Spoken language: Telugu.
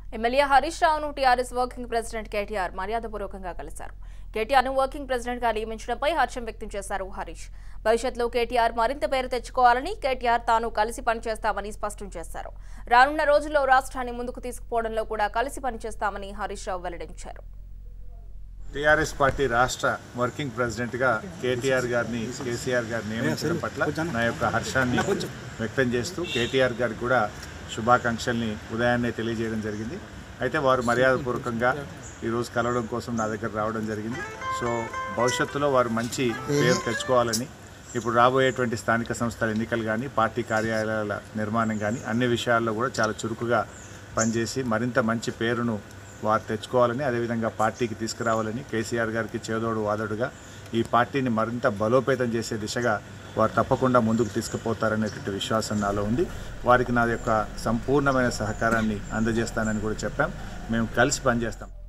ఎమ్మెల్యే హరీష్ రావును టీఆర్ఎస్ వర్కింగ్ ప్రెసిడెంట్ కేటీఆర్ మర్యాదపూర్వకంగా కలిశారు కేటీఆర్ను వర్కింగ్ ప్రెసిడెంట్ గా నియమించడంపై హర్షం వ్యక్తం చేశారు హరీష్ భవిష్యత్తులో కేటీఆర్ మరింత పేరు తెచ్చుకోవాలని కేటీఆర్ తాను కలిసి పనిచేస్తామని స్పష్టం చేశారు రానున్న రోజుల్లో రాష్ట్రాన్ని ముందుకు తీసుకుపోవడంలో కూడా కలిసి పనిచేస్తామని హరీష్ రావు వెల్లడించారు టీఆర్ఎస్ పార్టీ రాష్ట్ర వర్కింగ్ ప్రెసిడెంట్గా కేటీఆర్ గారిని కేసీఆర్ గారిని నియమించడం పట్ల నా యొక్క హర్షాన్ని వ్యక్తం చేస్తూ కేటీఆర్ గారికి కూడా శుభాకాంక్షల్ని ఉదయాన్నే తెలియజేయడం జరిగింది అయితే వారు మర్యాదపూర్వకంగా ఈరోజు కలవడం కోసం నా దగ్గర రావడం జరిగింది సో భవిష్యత్తులో వారు మంచి పేరు తెచ్చుకోవాలని ఇప్పుడు రాబోయేటువంటి స్థానిక సంస్థల ఎన్నికలు కానీ పార్టీ కార్యాలయాల నిర్మాణం కానీ అన్ని విషయాల్లో కూడా చాలా చురుకుగా పనిచేసి మరింత మంచి పేరును వారు తెచ్చుకోవాలని అదేవిధంగా పార్టీకి తీసుకురావాలని కేసీఆర్ గారికి చేదోడు వాదోడుగా ఈ పార్టీని మరింత బలోపేతం చేసే దిశగా వారు తప్పకుండా ముందుకు తీసుకుపోతారనేటువంటి విశ్వాసం నాలో ఉంది వారికి నా యొక్క సంపూర్ణమైన సహకారాన్ని అందజేస్తానని కూడా చెప్పాం మేము కలిసి పనిచేస్తాం